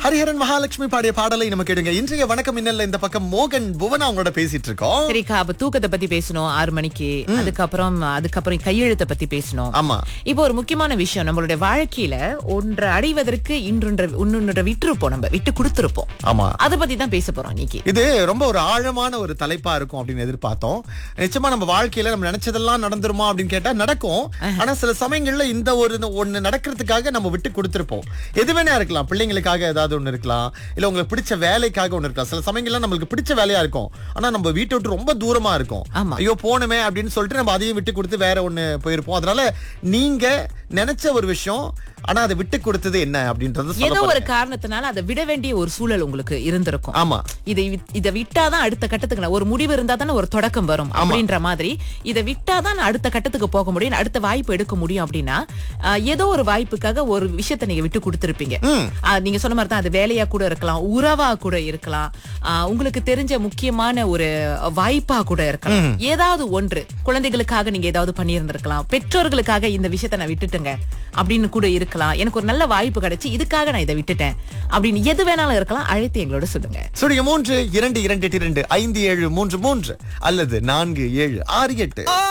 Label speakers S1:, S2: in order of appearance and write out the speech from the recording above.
S1: ஹரிஹரன் மகாலட்சுமி பாடிய பாடலை நம்ம கேடுங்க இன்றைய வணக்கம் இன்னல்ல இந்த பக்கம் மோகன் புவனா அவங்களோட பேசிட்டு இருக்கோம்
S2: சரிக்கா அப்ப தூக்கத்தை பத்தி பேசணும் ஆறு மணிக்கு அதுக்கப்புறம் அதுக்கப்புறம் கையெழுத்தை பத்தி பேசணும்
S1: ஆமா
S2: இப்போ ஒரு முக்கியமான விஷயம் நம்மளுடைய வாழ்க்கையில ஒன்றை அடைவதற்கு இன்னொன்ற இன்னொன்ற விட்டுருப்போம் நம்ம விட்டு கொடுத்துருப்போம்
S1: ஆமா
S2: அதை பத்தி தான் பேச போறோம் இன்னைக்கு
S1: இது ரொம்ப ஒரு ஆழமான ஒரு தலைப்பா இருக்கும் அப்படின்னு எதிர்பார்த்தோம் நிச்சயமா நம்ம வாழ்க்கையில நம்ம நினைச்சதெல்லாம் நடந்துருமா அப்படின்னு கேட்டா நடக்கும் ஆனா சில சமயங்கள்ல இந்த ஒரு ஒண்ணு நடக்கிறதுக்காக நம்ம விட்டு கொடுத்திருப்போம் எது வேணா இருக்கலாம் பிள்ளைங்களுக்காக ஏதாவது ஒண்ணு இருக்கலாம் இல்ல உங்களுக்கு பிடிச்ச வேலைக்காக ஒண்ணு இருக்கலாம் சில சமயங்கள்ல நம்மளுக்கு பிடிச்ச வேலையா இருக்கும் ஆனா நம்ம வீட்டை விட்டு ரொம்ப தூரமா இருக்கும்
S2: ஆமா.
S1: ஐயோ போணுமே அப்படின்னு சொல்லிட்டு நம்ம அதையும் விட்டு கொடுத்து வேற ஒண்ணு போயிருப்போம் அதனால நீங்க நினைச்ச ஒரு விஷயம் ஆனா அதை விட்டு கொடுத்தது என்ன அப்படின்றத சொல்ல
S2: ஏதோ ஒரு
S1: போறேன்.
S2: காரணத்தினால அதை விட வேண்டிய ஒரு சூழல் உங்களுக்கு இருந்திருக்கும்
S1: ஆமா
S2: இதை வி- இதை விட்டாதான் அடுத்த கட்டத்துக்கு நான் ஒரு முடிவு இருந்தா தானே ஒரு தொடக்கம் வரும் அப்படின்ற மாதிரி இதை விட்டாதான் நான் அடுத்த கட்டத்துக்கு போக முடியும் அடுத்த வாய்ப்பு எடுக்க முடியும் அப்படின்னா ஆஹ், ஏதோ ஒரு வாய்ப்புக்காக ஒரு விஷயத்தை நீங்க விட்டு கொடுத்திருப்பீங்க ஆஹ், நீங்க சொன்ன மாதிரி தான் அது வேலையா கூட இருக்கலாம் உறவா கூட இருக்கலாம் ஆஹ், உங்களுக்கு தெரிஞ்ச முக்கியமான ஒரு வாய்ப்பா கூட இருக்கலாம் ஏதாவது ஒன்று குழந்தைகளுக்காக நீங்க ஏதாவது பண்ணியிருந்திருக்கலாம் பெற்றோர்களுக்காக இந்த விஷயத்தை நான் விட்டுட்டேங்க அப்படின்னு கூட இருக்கலாம் எனக்கு ஒரு நல்ல வாய்ப்பு கிடைச்சு இதுக்காக நான் இதை விட்டுட்டேன் அப்படின்னு எது வேணாலும் இருக்கலாம் அழைத்து எங்களோட சொல்லுங்க
S1: சுழிய மூன்று இரண்டு இரண்டு எட்டு இரண்டு ஐந்து ஏழு மூன்று மூன்று அல்லது நான்கு ஏழு ஆறு எட்டு